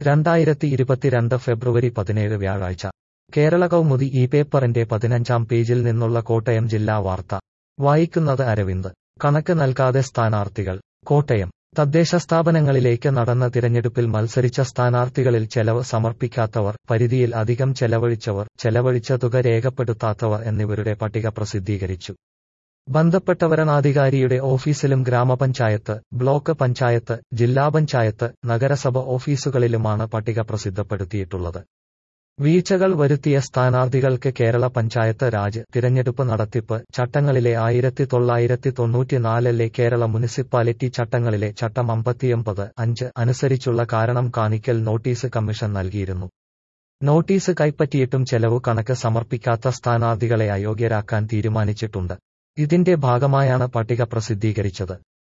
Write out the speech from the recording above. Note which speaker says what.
Speaker 1: രണ്ടായിരത്തി ഇരുപത്തിരണ്ട് ഫെബ്രുവരി പതിനേഴ് വ്യാഴാഴ്ച കേരള കൗമുദി ഈ പേപ്പറിന്റെ പതിനഞ്ചാം പേജിൽ നിന്നുള്ള കോട്ടയം ജില്ലാ വാർത്ത വായിക്കുന്നത് അരവിന്ദ് കണക്ക് നൽകാതെ സ്ഥാനാർത്ഥികൾ കോട്ടയം തദ്ദേശ സ്ഥാപനങ്ങളിലേക്ക് നടന്ന തിരഞ്ഞെടുപ്പിൽ മത്സരിച്ച സ്ഥാനാർത്ഥികളിൽ ചെലവ് സമർപ്പിക്കാത്തവർ പരിധിയിൽ അധികം ചെലവഴിച്ചവർ ചെലവഴിച്ച തുക രേഖപ്പെടുത്താത്തവർ എന്നിവരുടെ പട്ടിക പ്രസിദ്ധീകരിച്ചു ബന്ധപ്പെട്ട വരണാധികാരിയുടെ ഓഫീസിലും ഗ്രാമപഞ്ചായത്ത് ബ്ലോക്ക് പഞ്ചായത്ത് ജില്ലാ പഞ്ചായത്ത് നഗരസഭ ഓഫീസുകളിലുമാണ് പട്ടിക പ്രസിദ്ധപ്പെടുത്തിയിട്ടുള്ളത് വീഴ്ചകൾ വരുത്തിയ സ്ഥാനാർത്ഥികൾക്ക് കേരള പഞ്ചായത്ത് രാജ് തിരഞ്ഞെടുപ്പ് നടത്തിപ്പ് ചട്ടങ്ങളിലെ ആയിരത്തി തൊള്ളായിരത്തി തൊണ്ണൂറ്റിനാലിലെ കേരള മുനിസിപ്പാലിറ്റി ചട്ടങ്ങളിലെ ചട്ടം അമ്പത്തിയൊമ്പത് അഞ്ച് അനുസരിച്ചുള്ള കാരണം കാണിക്കൽ നോട്ടീസ് കമ്മീഷൻ നൽകിയിരുന്നു നോട്ടീസ് കൈപ്പറ്റിയിട്ടും ചെലവു കണക്ക് സമർപ്പിക്കാത്ത സ്ഥാനാർത്ഥികളെ അയോഗ്യരാക്കാൻ തീരുമാനിച്ചിട്ടുണ്ട് ഇതിന്റെ ഭാഗമായാണ് പട്ടിക പ്രസിദ്ധീകരിച്ചത്